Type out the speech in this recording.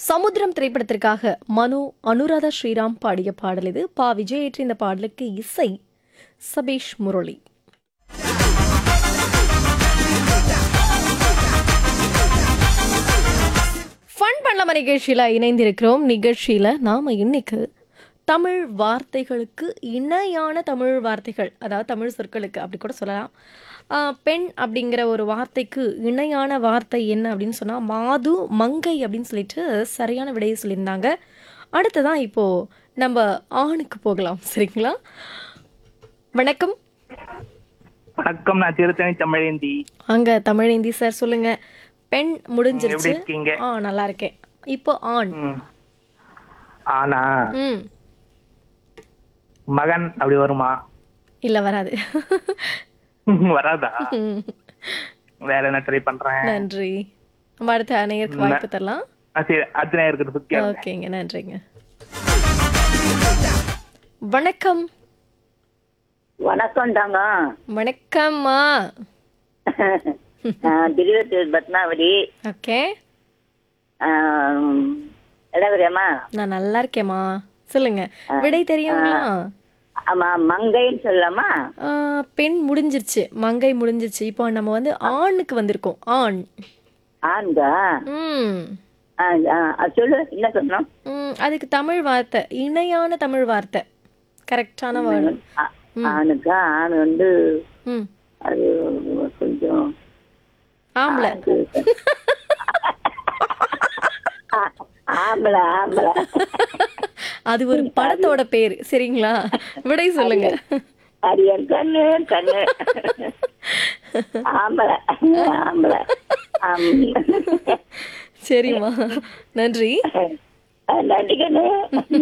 சமுத்திரம் திரைப்படத்திற்காக மனு அனுராதா ஸ்ரீராம் பாடிய பாடல் இது பா விஜய் ஏற்றிய இந்த பாடலுக்கு இசை சபேஷ் முரளி ஃபன் பண்ணலாம நிகழ்ச்சியில் இணைந்திருக்கிறோம் நிகழ்ச்சியில் நாம் இன்னைக்கு தமிழ் வார்த்தைகளுக்கு இணையான தமிழ் வார்த்தைகள் அதாவது தமிழ் சொற்களுக்கு அப்படி கூட சொல்லலாம் ஆஹ் பெண் அப்படிங்கிற ஒரு வார்த்தைக்கு இணையான வார்த்தை என்ன அப்படின்னு சொன்னால் மாது மங்கை அப்படின்னு சொல்லிட்டு சரியான விடையை சொல்லியிருந்தாங்க அடுத்ததான் இப்போது நம்ம ஆணுக்கு போகலாம் சரிங்களா வணக்கம் வணக்கம் நான் திருத்தணி தமிழேந்தி அங்கே தமிழேந்தி சார் சொல்லுங்க பெண் முடிஞ்சிருச்சு எப்படி இருக்கீங்க ஆ நல்லா இருக்கேன் இப்போ ஆண் ம். ஆனா ம் மகன் அப்படி வருமா இல்லை வராது வராதா ம். வேற என்ன ட்ரை பண்றேன் நன்றி நம்ம அடுத்த நேயருக்கு வாய்ப்பு தரலாம் ஆ, சரி அத்தனை இருக்கிறது சுத்தி ஓகேங்க நன்றிங்க வணக்கம் வணக்கம் தாங்க வணக்கம்மா திருவத்தூர் பத்மாவதி ஓகே இடவரியம்மா நான் நல்லா இருக்கேம்மா சொல்லுங்க விடை தெரியுங்களா ஆமா மங்கைன்னு சொல்லலாமா ஆ, பெண் முடிஞ்சிருச்சு மங்கை முடிஞ்சிருச்சு இப்போ நம்ம வந்து ஆணுக்கு வந்திருக்கோம் ஆண் ஆண்கா ம் ஆ, ஆ, ஆ, சொல்லு என்ன சொன்னோம் ம், அதுக்கு தமிழ் வார்த்தை இணையான தமிழ் வார்த்தை கரெக்டான வேர்டு ஆ, ஆணுக்கா ஆண் வந்து ம் அது கொஞ்சம் ஆம்பளை ஆ- ஆம்பளை ஆம்பளை அது ஒரு படத்தோட பேரு சரிங்களா விடை சொல்லுங்க அரியன் கண்ணு கண்ணு ஆம்பளை ஆம்பளை ஆம். சரிம்மா நன்றி நன்றி கண்ணு